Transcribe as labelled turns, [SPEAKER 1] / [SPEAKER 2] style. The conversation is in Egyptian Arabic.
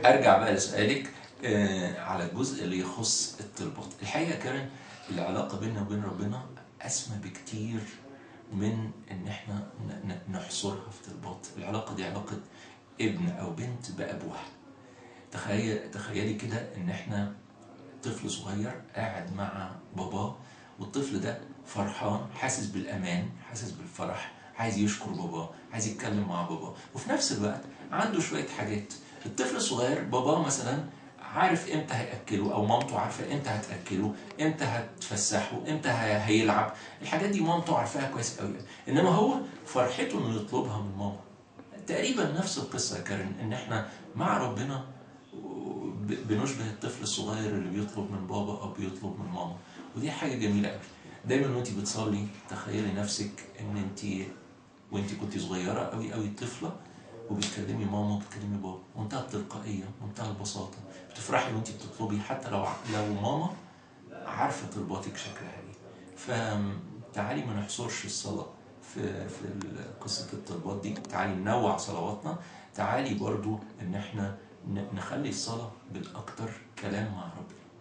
[SPEAKER 1] ارجع بقى لسؤالك آه، على الجزء اللي يخص الطلبات الحقيقه كمان العلاقه بيننا وبين ربنا اسمى بكتير من ان احنا ن- ن- نحصرها في طلبات العلاقه دي علاقه ابن او بنت بابوها تخيل تخيلي كده ان احنا طفل صغير قاعد مع باباه والطفل ده فرحان حاسس بالامان حاسس بالفرح عايز يشكر باباه عايز يتكلم مع باباه وفي نفس الوقت عنده شويه حاجات الطفل الصغير باباه مثلا عارف امتى هياكله او مامته عارفه امتى هتاكله امتى هتفسحه امتى هي- هيلعب الحاجات دي مامته عارفاها كويس قوي انما هو فرحته انه يطلبها من ماما تقريبا نفس القصه يا كارين ان احنا مع ربنا ب- بنشبه الطفل الصغير اللي بيطلب من بابا او بيطلب من ماما ودي حاجه جميله قوي دايما وانت بتصلي تخيلي نفسك ان انت وانت كنت صغيره قوي قوي طفله وبتكلمي ماما وبتكلمي بابا منتهى التلقائيه منتهى البساطه بتفرحي وانت بتطلبي حتى لو لو ماما عارفه طلباتك شكلها ايه فتعالي ما نحصرش الصلاه في في قصه الطلبات دي تعالي ننوع صلواتنا تعالي برضو ان احنا ن- نخلي الصلاه بالاكتر كلام مع ربنا